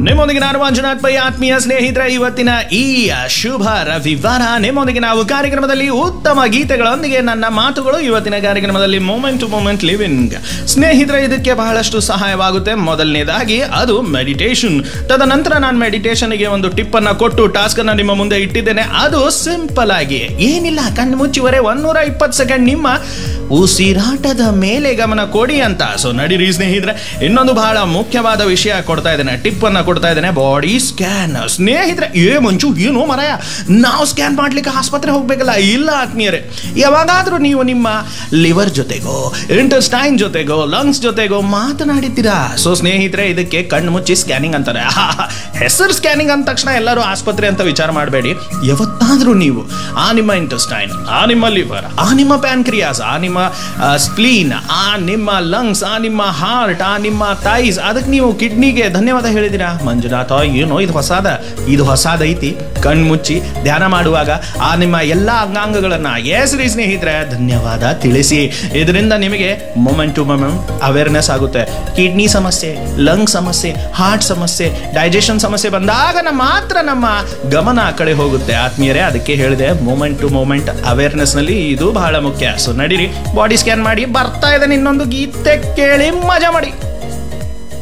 ನಿಮ್ಮೊಂದಿಗೆ ನಾನು ಮಂಜುನಾಥ್ ಪೈ ಆತ್ಮೀಯ ಸ್ನೇಹಿತರ ಇವತ್ತಿನ ಈ ಶುಭ ರವಿವಾರ ನಿಮ್ಮೊಂದಿಗೆ ನಾವು ಕಾರ್ಯಕ್ರಮದಲ್ಲಿ ಉತ್ತಮ ಗೀತೆಗಳೊಂದಿಗೆ ನನ್ನ ಮಾತುಗಳು ಇವತ್ತಿನ ಕಾರ್ಯಕ್ರಮದಲ್ಲಿ ಮೂಮೆಂಟ್ ಟು ಮೂಮೆಂಟ್ ಲಿವಿಂಗ್ ಸ್ನೇಹಿತರ ಇದಕ್ಕೆ ಬಹಳಷ್ಟು ಸಹಾಯವಾಗುತ್ತೆ ಮೊದಲನೇದಾಗಿ ಅದು ಮೆಡಿಟೇಷನ್ ತದನಂತರ ನಾನು ಮೆಡಿಟೇಷನ್ಗೆ ಒಂದು ಟಿಪ್ ಅನ್ನ ಕೊಟ್ಟು ಟಾಸ್ಕ್ ಅನ್ನ ನಿಮ್ಮ ಮುಂದೆ ಇಟ್ಟಿದ್ದೇನೆ ಅದು ಸಿಂಪಲ್ ಆಗಿ ಏನಿಲ್ಲ ಕಣ್ಣು ಮುಚ್ಚಿವರೆ ಒಂದೂರ ಇಪ್ಪತ್ತು ಸೆಕೆಂಡ್ ನಿಮ್ಮ ಉಸಿರಾಟದ ಮೇಲೆ ಗಮನ ಕೊಡಿ ಅಂತ ಸೊ ನಡೀರಿ ಸ್ನೇಹಿತರೆ ಇನ್ನೊಂದು ಬಹಳ ಮುಖ್ಯವಾದ ವಿಷಯ ಕೊಡ್ತಾ ಇದ್ದೇನೆ ಟಿಪ್ ಅನ್ನ ಕೊಡ್ತಾ ಇದ್ದೇನೆ ಬಾಡಿ ಸ್ಕ್ಯಾನ್ ಸ್ನೇಹಿತರೆ ಏ ಮಂಚು ಏನು ಮರಯ ನಾವು ಸ್ಕ್ಯಾನ್ ಮಾಡ್ಲಿಕ್ಕೆ ಆಸ್ಪತ್ರೆ ಹೋಗ್ಬೇಕಲ್ಲ ಇಲ್ಲ ಆತ್ಮೀಯರೇ ಯಾವಾಗಾದ್ರೂ ನೀವು ನಿಮ್ಮ ಲಿವರ್ ಜೊತೆಗೋ ಇಂಟೆಸ್ಟೈನ್ ಜೊತೆಗೋ ಲಂಗ್ಸ್ ಜೊತೆಗೋ ಮಾತನಾಡಿದ್ದೀರಾ ಸೊ ಸ್ನೇಹಿತರೆ ಇದಕ್ಕೆ ಕಣ್ಣು ಮುಚ್ಚಿ ಸ್ಕ್ಯಾನಿಂಗ್ ಅಂತಾರೆ ಹೆಸರು ಸ್ಕ್ಯಾನಿಂಗ್ ಅಂದ ತಕ್ಷಣ ಎಲ್ಲರೂ ಆಸ್ಪತ್ರೆ ಅಂತ ವಿಚಾರ ಮಾಡಬೇಡಿ ಯಾವತ್ತಾದ್ರೂ ನೀವು ಆ ನಿಮ್ಮ ಇಂಟೆಸ್ಟೈನ್ ಆ ನಿಮ್ಮ ಲಿವರ್ ಆ ನಿಮ್ಮ ಪ್ಯಾನ್ಕ್ರಿಯಾಸ್ ಆ ನಿಮ್ಮ ಸ್ಪ್ಲೀನ್ ಆ ನಿಮ್ಮ ಲಂಗ್ಸ್ ಆ ನಿಮ್ಮ ಹಾರ್ಟ್ ಆ ನಿಮ್ಮ ಥೈಸ್ ಅದಕ್ಕೆ ನೀವು ಕಿಡ್ನಿಗೆ ಧನ್ಯವಾದ ಹೇಳಿದಿರಾ ಮಂಜುನಾಥ ಏನೋ ಇದು ಹೊಸಾದ ಇದು ಹೊಸಾದ ಐತಿ ಕಣ್ಣು ಮುಚ್ಚಿ ಧ್ಯಾನ ಮಾಡುವಾಗ ಆ ನಿಮ್ಮ ಎಲ್ಲ ಅಂಗಾಂಗಗಳನ್ನ ಹೆಸರಿ ಸ್ನೇಹಿತರೆ ಧನ್ಯವಾದ ತಿಳಿಸಿ ಇದರಿಂದ ನಿಮಗೆ ಮೊಮೆಂಟ್ ಟು ಮೊಮೆಂಟ್ ಅವೇರ್ನೆಸ್ ಆಗುತ್ತೆ ಕಿಡ್ನಿ ಸಮಸ್ಯೆ ಲಂಗ್ ಸಮಸ್ಯೆ ಹಾರ್ಟ್ ಸಮಸ್ಯೆ ಡೈಜೆಷನ್ ಸಮಸ್ಯೆ ಬಂದಾಗ ನಮ್ಮ ಮಾತ್ರ ನಮ್ಮ ಗಮನ ಆ ಕಡೆ ಹೋಗುತ್ತೆ ಆತ್ಮೀಯರೇ ಅದಕ್ಕೆ ಹೇಳಿದೆ ಮೂಮೆಂಟ್ ಟು ಮೂಮೆಂಟ್ ಅವೇರ್ನೆಸ್ ನಲ್ಲಿ ಇದು ಬಹಳ ಮುಖ್ಯ ಸೊ ನಡೀರಿ ಬಾಡಿ ಸ್ಕ್ಯಾನ್ ಮಾಡಿ ಬರ್ತಾ ಇದೆ ಇನ್ನೊಂದು ಗೀತೆ ಕೇಳಿ ಮಜಾ ಮಾಡಿ